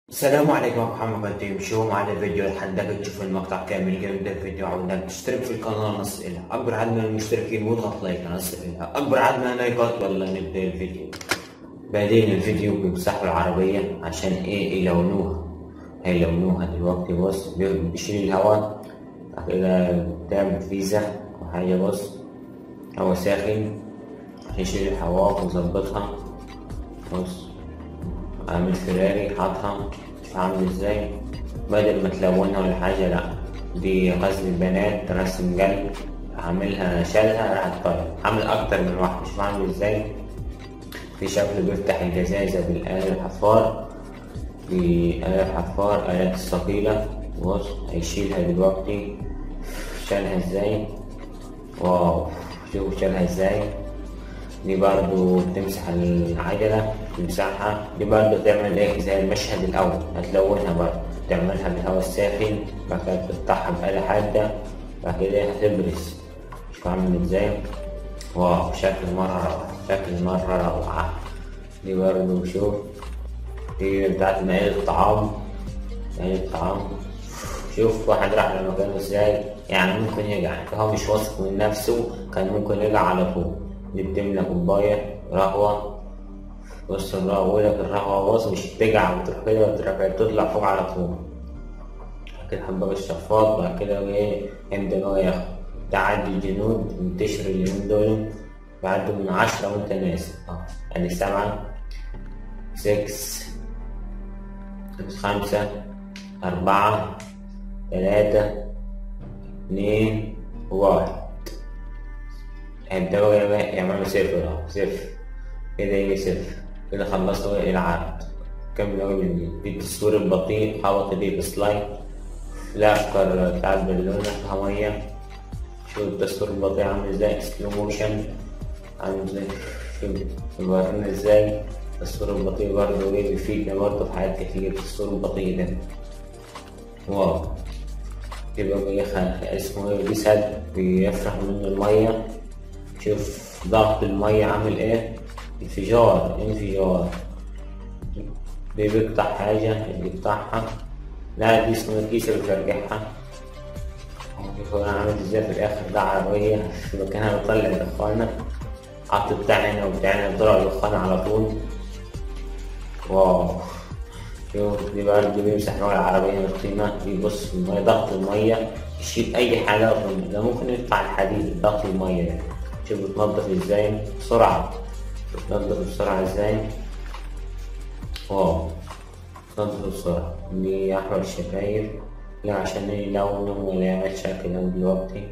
السلام عليكم أخو محمد قديم شو معنا الفيديو لحد تشوف المقطع كامل قبل نبدا الفيديو عاودناك تشترك في القناة نص إلها أكبر عدد من المشتركين واضغط لايك نص إلها أكبر عدد من اللايكات ولا نبدا الفيديو بعدين الفيديو بيمسحوا العربية عشان إيه يلونوها هيلونوها دلوقتي بص بيشيل الهواء بعد كده بتعمل فيزا وحاجة بص هوا ساخن هيشيل الهواء ويظبطها بص عامل فيراري حاطها مش عامل ازاي بدل ما تلونها ولا حاجة لأ دي غزل البنات رسم قلب عاملها شالها راحت طايرة عامل أكتر من واحد مش عامل ازاي في شكل بيفتح الجزازة بالآلة الحفار بآلة الحفار آلات الثقيلة بص هيشيلها دلوقتي شالها ازاي واو شوفوا شالها ازاي دي برضو بتمسح العجلة تمسحها دي برضو تعمل ايه زي المشهد الأول هتلونها برضو تعملها بالهواء الساخن بعد كده تفتحها بآلة حادة بعد كده هتبرز شوف عامل ازاي واو شكل مرة روعة شكل مرة روعة دي برضو شوف دي بتاعت مائدة الطعام مائدة الطعام شوف واحد راح لمكانه ازاي يعني ممكن يقع هو مش واثق من نفسه كان ممكن يقع على طول دي بتملى كوباية قهوة بص القهوة لك القهوة بص مش تقع وتروح كده وتروح تطلع فوق على طول كده حبة الشفاط بعد كده ايه يبدأ إن هو ياخد تعدي الجنود منتشر اليومين دول بعدوا من عشرة وأنت ناسي اه يعني سبعة سكس خمسة أربعة ثلاثة اتنين واحد هيبدأوا يعملوا صفر اهو صفر كده يجي صفر كده خلصوا العرض كمل أول من جديد في التصوير البطيء حاول تضيف سلايد لا أفكر بتاع البالونة فيها مية شوف التصوير البطيء عامل ازاي سلو موشن عامل ازاي شوف ورينا ازاي التصوير البطيء برضه ايه بيفيدنا برضه في حاجات كتير التصوير البطيء ده واو يبقى بيخ اسمه ايه بيسد بيفرح من المية شوف ضغط المية عامل ايه انفجار انفجار دي بيقطع حاجة اللي بيقطعها لا دي اسمها الكيس اللي بترجعها شوف انا عامل ازاي في الاخر ده عربية في مكانها بتطلع دخانة حط بتاع هنا وبتاع هنا طلع دخان على طول واو شوف دي برضه بيمسح نوع العربية من القيمة بيبص في المية ضغط المية يشيل أي حاجة ده ممكن يقطع الحديد ضغط المية ده شوف بتنضف ازاي بسرعة بتنضف بسرعة ازاي واو بتنضف بسرعة دي أحمر الشفايف لا عشان يلونه ولا يعمل شكل دلوقتي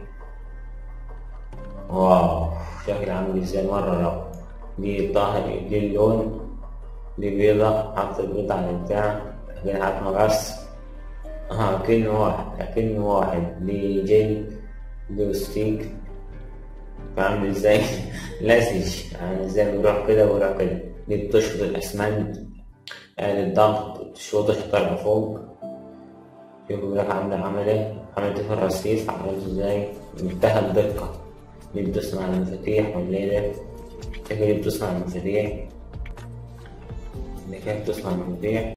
واو شكل عامل ازاي مرة روعة دي الظهر دي اللون دي بيضة حط البيضة على البتاع بعدين حط مقص اه كأنه واحد كأنه واحد دي جل دي ستيك فاهم ازاي؟ لاسج يعني ازاي بيروح كده ويروح كده دي بتشفط الاسمنت آلة الضغط تشفط الطرف فوق شوف بيقول لك عاملة عمل ايه؟ عملت في الرصيف عملت ازاي؟ منتهى الدقة دي بتصنع المفاتيح ولا ايه ده؟ كيف دي بتصنع المفاتيح؟ اللي كانت بتصنع المفاتيح